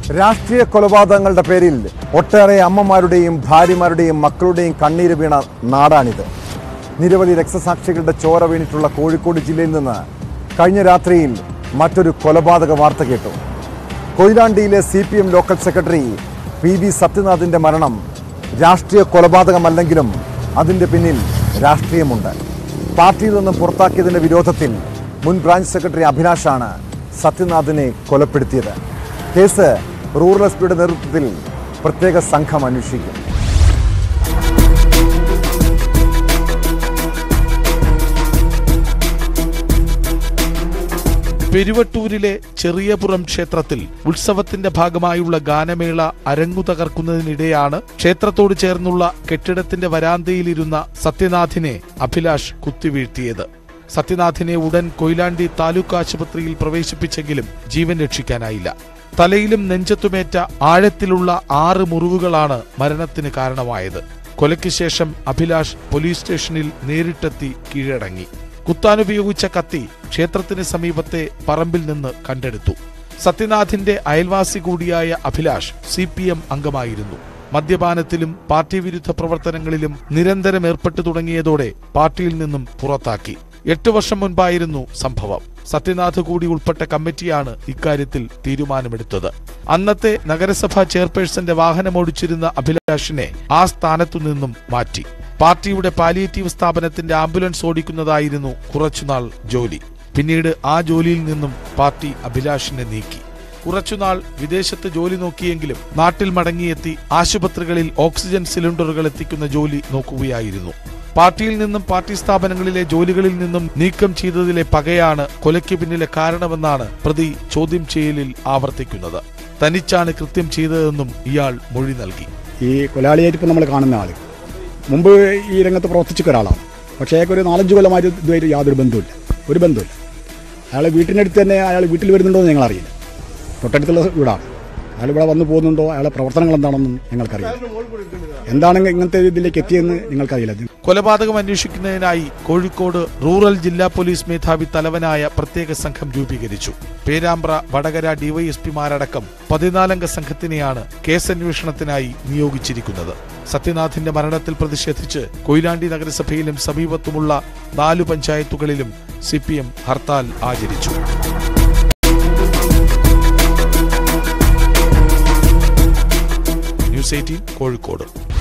രാഷ്ട്രീയ കൊലപാതകങ്ങളുടെ പേരിൽ ഒട്ടേറെ അമ്മമാരുടെയും ഭാര്യമാരുടെയും മക്കളുടെയും കണ്ണീര് വീണ നാടാണിത് നിരവധി രക്തസാക്ഷികളുടെ ചോര വീണിട്ടുള്ള കോഴിക്കോട് ജില്ലയിൽ നിന്ന് കഴിഞ്ഞ രാത്രിയിൽ മറ്റൊരു കൊലപാതക വാർത്ത കേട്ടു കൊയിലാണ്ടിയിലെ C P M local secretary P B സത്യനാഥിന്റെ മരണം രാഷ്ട്രീയ കൊലപാതകമല്ലെങ്കിലും അതിന്റെ പിന്നിൽ രാഷ്ട്രീയമുണ്ട് പാർട്ടിയിൽ നിന്നും പുറത്താക്കിയതിന്റെ വിരോധത്തിൽ മുൻ ബ്രാഞ്ച് സെക്രട്ടറി അഭിലാഷാണ് സത്യനാഥിനെ കൊലപ്പെടുത്തിയത് കേസ് റൂറൽ എസ് പിയുടെ നേതൃത്വത്തിൽ പ്രത്യേക സംഘം അന്വേഷിക്കും പെരുവട്ടൂരിലെ ചെറിയപുറം ക്ഷേത്രത്തിൽ ഉത്സവത്തിന്റെ ഭാഗമായുള്ള ഗാനമേള അരങ്ങു തകർക്കുന്നതിനിടെയാണ് ക്ഷേത്രത്തോട് ചേർന്നുള്ള കെട്ടിടത്തിന്റെ വരാന്തയിലിരുന്ന സത്യനാഥിനെ അഭിലാഷ് കുത്തിവീഴ്ത്തിയത് സത്യനാഥിനെ ഉടൻ കൊയിലാണ്ടി താലൂക്ക് ആശുപത്രിയിൽ പ്രവേശിപ്പിച്ചെങ്കിലും ജീവൻ രക്ഷിക്കാനായില്ല തലയിലും നെഞ്ചത്തുമേറ്റ ആഴത്തിലുള്ള ആറ് മുറിവുകളാണ് മരണത്തിന് കാരണമായത് കൊലയ്ക്ക് ശേഷം അഭിലാഷ് പോലീസ് സ്റ്റേഷനിൽ നേരിട്ടെത്തി കീഴടങ്ങി കുത്താനുപയോഗിച്ച കത്തി ക്ഷേത്രത്തിന് സമീപത്തെ പറമ്പിൽ നിന്ന് കണ്ടെടുത്തു സത്യനാഥിന്റെ അയൽവാസി കൂടിയായ അഭിലാഷ് സി പി എം അംഗമായിരുന്നു മദ്യപാനത്തിലും പാർട്ടി വിരുദ്ധ പ്രവർത്തനങ്ങളിലും നിരന്തരം ഏർപ്പെട്ടു തുടങ്ങിയതോടെ പാർട്ടിയിൽ നിന്നും പുറത്താക്കി എട്ട് വർഷം മുൻപായിരുന്നു സംഭവം സത്യനാഥ് കൂടി ഉൾപ്പെട്ട കമ്മിറ്റിയാണ് ഇക്കാര്യത്തിൽ തീരുമാനമെടുത്തത് അന്നത്തെ നഗരസഭാ ചെയർപേഴ്സന്റെ വാഹനമോടിച്ചിരുന്ന അഭിലാഷിനെ ആ സ്ഥാനത്തു നിന്നും മാറ്റി പാർട്ടിയുടെ പാലിയേറ്റീവ് സ്ഥാപനത്തിന്റെ ആംബുലൻസ് ഓടിക്കുന്നതായിരുന്നു കുറച്ചുനാൾ ജോലി പിന്നീട് ആ ജോലിയിൽ നിന്നും പാർട്ടി അഭിലാഷിനെ നീക്കി കുറച്ചുനാൾ വിദേശത്ത് ജോലി നോക്കിയെങ്കിലും നാട്ടിൽ മടങ്ങിയെത്തി ആശുപത്രികളിൽ ഓക്സിജൻ സിലിണ്ടറുകൾ എത്തിക്കുന്ന ജോലി നോക്കുകയായിരുന്നു പാർട്ടിയിൽ നിന്നും പാർട്ടി സ്ഥാപനങ്ങളിലെ ജോലികളിൽ നിന്നും നീക്കം ചെയ്തതിലെ പകയാണ് കൊലയ്ക്ക് പിന്നിലെ കാരണമെന്നാണ് പ്രതി ചോദ്യം ചെയ്യലിൽ ആവർത്തിക്കുന്നത് തനിച്ചാണ് കൃത്യം ചെയ്തതെന്നും ഇയാൾ മൊഴി നൽകി ഈ കൊലാളിയായിട്ട് ഇപ്പം നമ്മൾ കാണുന്ന ആൾ മുമ്പ് ഈ രംഗത്ത് പ്രവർത്തിച്ച ഒരാളാണ് പക്ഷേ അയാൾക്ക് ഒരു നാലഞ്ച് കൊല്ലമായിട്ട് ഇതുമായിട്ട് യാതൊരു ബന്ധവുമില്ല ഒരു ബന്ധവുമില്ല അയാൾ വീട്ടിനടുത്ത് തന്നെ അയാൾ വീട്ടിൽ വരുന്നുണ്ടോ എന്ന് ഞങ്ങളറിയില്ല തൊട്ടടുത്തുള്ള വീടാണ് അയാൾ ഇവിടെ വന്നു പോകുന്നുണ്ടോ അയാളെ പ്രവർത്തനങ്ങൾ എന്താണെന്നും ഞങ്ങൾക്കറിയില്ല എന്താണ് ഇങ്ങനത്തെ ഇതിലേക്ക് എത്തിയെന്ന് ഞങ്ങൾക്കറിയില്ല കൊലപാതകം അന്വേഷിക്കുന്നതിനായി കോഴിക്കോട് റൂറൽ ജില്ലാ പോലീസ് മേധാവി തലവനായ പ്രത്യേക സംഘം രൂപീകരിച്ചു പേരാമ്പ്ര വടകര ഡിവൈഎസ്പിമാരടക്കം പതിനാലംഗ സംഘത്തിനെയാണ് കേസന്വേഷണത്തിനായി നിയോഗിച്ചിരിക്കുന്നത് സത്യനാഥിന്റെ മരണത്തിൽ പ്രതിഷേധിച്ച് കൊയിലാണ്ടി നഗരസഭയിലും സമീപത്തുമുള്ള നാലു പഞ്ചായത്തുകളിലും സി ഹർത്താൽ ആചരിച്ചു ന്യൂസ് എയ്റ്റീൻ കോഴിക്കോട്